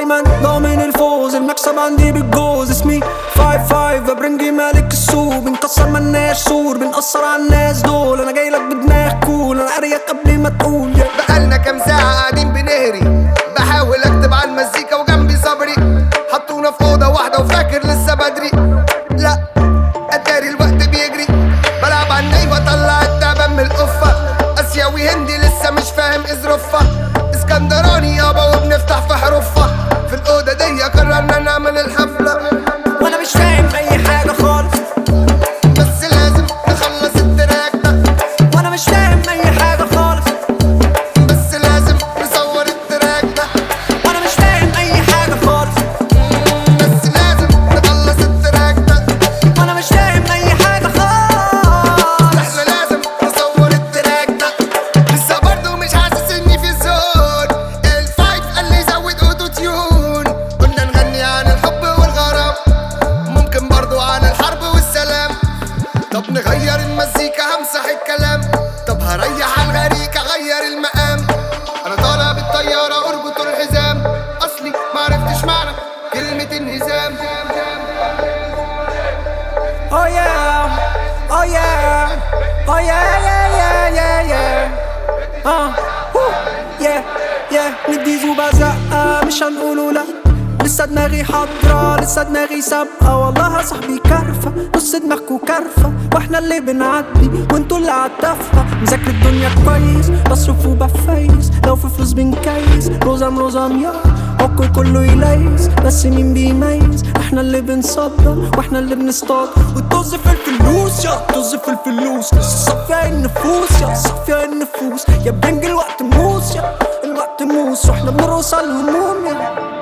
دايما ضامن الفوز المكسب عندي بالجوز اسمي فايف فايف برنجي مالك السوق بنكسر ملناش سور بنأثر على الناس دول انا جايلك بدماغ كول انا اريك قبل ما تقول yeah. بقالنا كام ساعة قاعدين بنهري بحاول اكتب على المزيكا وجنبي صبري حطونا في أوضة واحدة وفاكر لسه بدري لا اتاري الوقت بيجري بلعب على الناي واطلع التعبان من القفة اسيوي هندي لسه مش فاهم ايه ظروفها اسكندراني يابا وبنفتح في حروفها في الأوضة دي قررنا نعمل الحفلة وانا مش فاهم اي حاجة خالص بس لازم نخلص التراك ده وانا مش فاهم اي حاجة خالص بس لازم نصور التراك ده وانا مش فاهم اي حاجة خالص بس لازم نخلص التراك ده وانا مش فاهم اي حاجة خالص احنا لازم نصور التراك ده لسه برضه مش حاسس اني في الزون الفايف قال لي زود اوتو تيون قلنا نغني عن الحب والغرام ممكن برضه عن الحرب والسلام طب نغير المزيكا همسح الكلام طب هريح على الغريق اغير المقام انا طالع بالطيارة اربط الحزام اصلي معرفتش معنى كلمة انهزام Oh yeah, oh yeah, oh yeah, yeah, yeah, yeah, yeah. Uh, woo, yeah, yeah. ندي زوبة زقة مش هنقوله لا لسه دماغي حاضرة لسه دماغي سابقة والله يا صاحبي كرفة نص دماغكوا كرفة واحنا اللي بنعدي وانتوا اللي عالتافهة مذاكر الدنيا كويس بصرف وبفايز لو في فلوس بنكيس روزام روزام يا اوكي كله يليس بس مين بيميز احنا اللي بنصدر واحنا اللي بنصطاد والطز في الفلوس يا طز في الفلوس صفيا النفوس يا صفيا النفوس يا بنج الوقت موس يا الوقت موس واحنا بنرقص على الهموم يا